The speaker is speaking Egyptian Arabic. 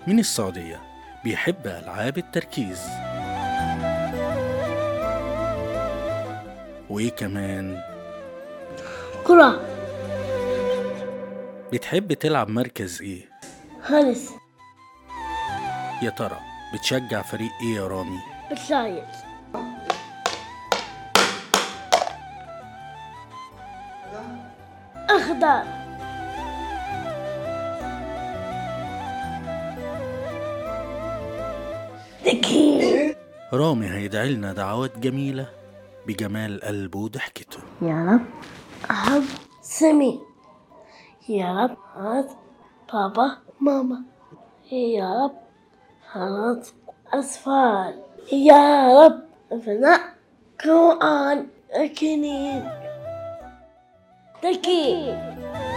من السعودية بيحب ألعاب التركيز وإيه كمان كرة بتحب تلعب مركز إيه هانس يا ترى بتشجع فريق إيه يا رامي بتلايل أخضر ذكي رامي هيدعي لنا دعوات جميلة بجمال قلبه وضحكته يا رب أحب سمي يا رب هات بابا ماما يا رب هات أسفل يا رب فناء قرآن الكريم ذكي